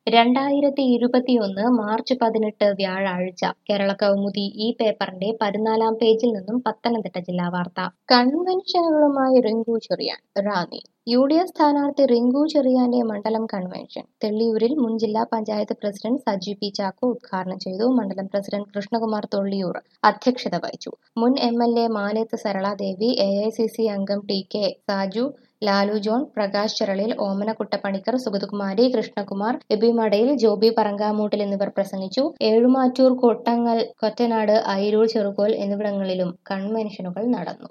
രണ്ടായിരത്തി ഇരുപത്തിയൊന്ന് മാർച്ച് പതിനെട്ട് വ്യാഴാഴ്ച കേരള കൗമുദി ഈ പേപ്പറിന്റെ പതിനാലാം പേജിൽ നിന്നും പത്തനംതിട്ട ജില്ലാ വാർത്ത കൺവെൻഷനുകളുമായി Rinku Cherian Ranni U D F സ്ഥാനാർത്ഥി റിങ്കു ചെറിയാന്റെ മണ്ഡലം കൺവെൻഷൻ തെള്ളിയൂരിൽ മുൻ ജില്ലാ പഞ്ചായത്ത് പ്രസിഡന്റ് സജി പി ചാക്കോ ഉദ്ഘാടനം ചെയ്തു മണ്ഡലം പ്രസിഡന്റ് കൃഷ്ണകുമാർ തൊള്ളിയൂർ അധ്യക്ഷത വഹിച്ചു മുൻ M L A Malethu Saraladevi A I C C അംഗം ടി കെ സാജു ലാലു ജോൺ പ്രകാശ് ചെറളിൽ ഓമന കുട്ടപ്പണിക്കർ സുഗതകുമാരി കൃഷ്ണകുമാർ എബി മടയിൽ ജോബി പറങ്കാമൂട്ടിൽ എന്നിവർ പ്രസംഗിച്ചു ഏഴുമാറ്റൂർ കൊട്ടങ്ങൽ കൊറ്റനാട് അയിരൂർ ചെറുകോൽ എന്നിവിടങ്ങളിലും കൺവെൻഷനുകൾ നടന്നു